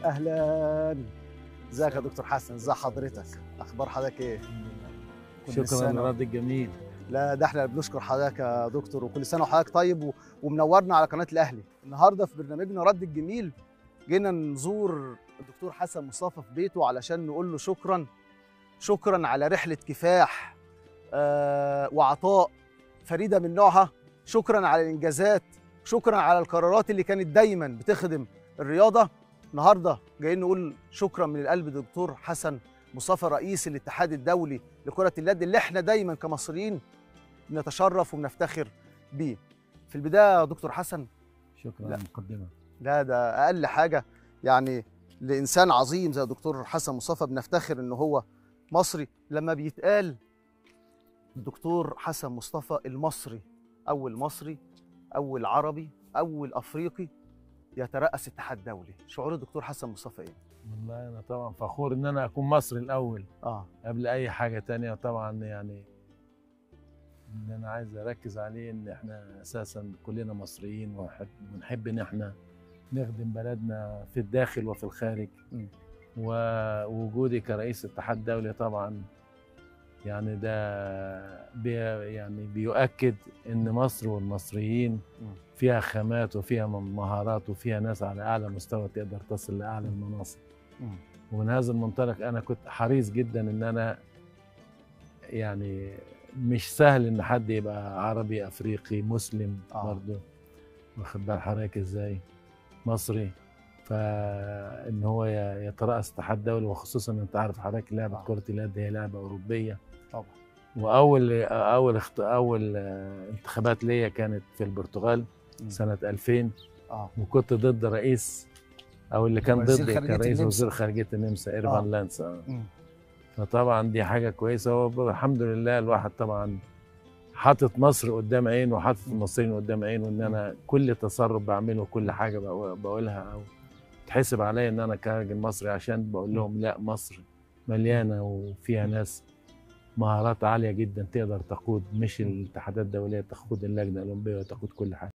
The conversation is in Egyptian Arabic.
اهلا ازيك يا دكتور حسن ازي حضرتك اخبار حضرتك ايه كل شكرا سنة. للرد الجميل لا ده احنا بنشكر حضرتك يا دكتور وكل سنه وحضرتك طيب و- ومنورنا على قناه الاهلي النهارده في برنامجنا رد الجميل جينا نزور الدكتور حسن مصطفى في بيته علشان نقول له شكرا شكرا على رحله كفاح آه وعطاء فريده من نوعها شكرا على الانجازات شكرا على القرارات اللي كانت دايما بتخدم الرياضه النهارده جايين نقول شكرا من القلب دكتور حسن مصطفى رئيس الاتحاد الدولي لكره اليد اللي احنا دايما كمصريين بنتشرف وبنفتخر بيه في البدايه يا دكتور حسن شكرا لا. على المقدمه لا ده اقل حاجه يعني لانسان عظيم زي الدكتور حسن مصطفى بنفتخر ان هو مصري لما بيتقال الدكتور حسن مصطفى المصري اول مصري اول عربي اول افريقي يترأس اتحاد دولي شعور الدكتور حسن مصطفى ايه والله انا طبعا فخور ان انا اكون مصري الاول اه قبل اي حاجه تانية طبعا يعني اللي انا عايز اركز عليه ان احنا اساسا كلنا مصريين ونحب ونحب ان احنا نخدم بلدنا في الداخل وفي الخارج م. ووجودي كرئيس اتحاد دولي طبعا يعني ده بي يعني بيؤكد ان مصر والمصريين م. فيها خامات وفيها مهارات وفيها ناس على اعلى مستوى تقدر تصل لاعلى المناصب مم. ومن هذا المنطلق انا كنت حريص جدا ان انا يعني مش سهل ان حد يبقى عربي افريقي مسلم آه. آه. برضه واخد بال حضرتك ازاي مصري فان هو ي- يترأس اتحاد دولي وخصوصا انت عارف حضرتك لعبه آه. كره اليد هي لعبه اوروبيه طبعا واول اول اخت... اول آه، انتخابات ليا كانت في البرتغال مم. سنه 2000 اه وكنت ضد رئيس او اللي كان وزير ضد خارجية كان رئيس النمسا. وزير خارجيه النمسا ايرفان آه. لانس آه. مم. فطبعا دي حاجه كويسه والحمد لله الواحد طبعا حاطط مصر قدام عينه وحاطط المصريين قدام عينه ان انا كل تصرف بعمله كل حاجه بقو- بقولها او تحسب عليا ان انا كراجل مصري عشان بقول لهم لا مصر مليانه وفيها ناس مهارات عاليه جدا تقدر تقود مش الاتحادات الدوليه تقود اللجنه الاولمبيه وتقود كل حاجه